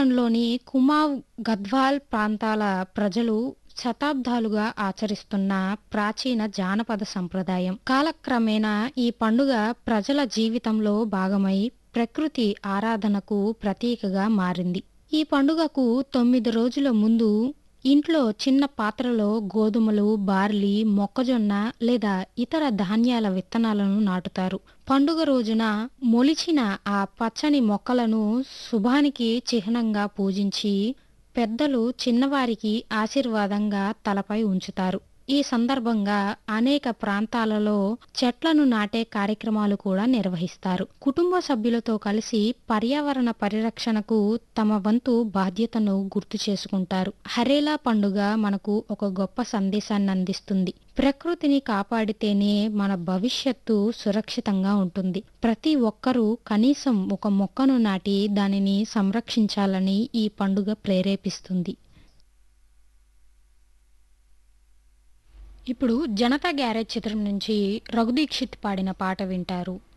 ఉత్తరాఖండ్లోని కుమావ్ గద్వాల్ ప్రాంతాల ప్రజలు శతాబ్దాలుగా ఆచరిస్తున్న ప్రాచీన జానపద సంప్రదాయం కాలక్రమేణా ఈ పండుగ ప్రజల జీవితంలో భాగమై ప్రకృతి ఆరాధనకు ప్రతీకగా మారింది ఈ పండుగకు తొమ్మిది రోజుల ముందు ఇంట్లో చిన్న పాత్రలో గోధుమలు బార్లీ మొక్కజొన్న లేదా ఇతర ధాన్యాల విత్తనాలను నాటుతారు పండుగ రోజున మొలిచిన ఆ పచ్చని మొక్కలను శుభానికి చిహ్నంగా పూజించి పెద్దలు చిన్నవారికి ఆశీర్వాదంగా తలపై ఉంచుతారు ఈ సందర్భంగా అనేక ప్రాంతాలలో చెట్లను నాటే కార్యక్రమాలు కూడా నిర్వహిస్తారు కుటుంబ సభ్యులతో కలిసి పర్యావరణ పరిరక్షణకు తమ వంతు బాధ్యతను గుర్తు చేసుకుంటారు హరేలా పండుగ మనకు ఒక గొప్ప సందేశాన్ని అందిస్తుంది ప్రకృతిని కాపాడితేనే మన భవిష్యత్తు సురక్షితంగా ఉంటుంది ప్రతి ఒక్కరూ కనీసం ఒక మొక్కను నాటి దానిని సంరక్షించాలని ఈ పండుగ ప్రేరేపిస్తుంది ఇప్పుడు జనతా గ్యారేజ్ చిత్రం నుంచి రఘుదీక్షిత్ పాడిన పాట వింటారు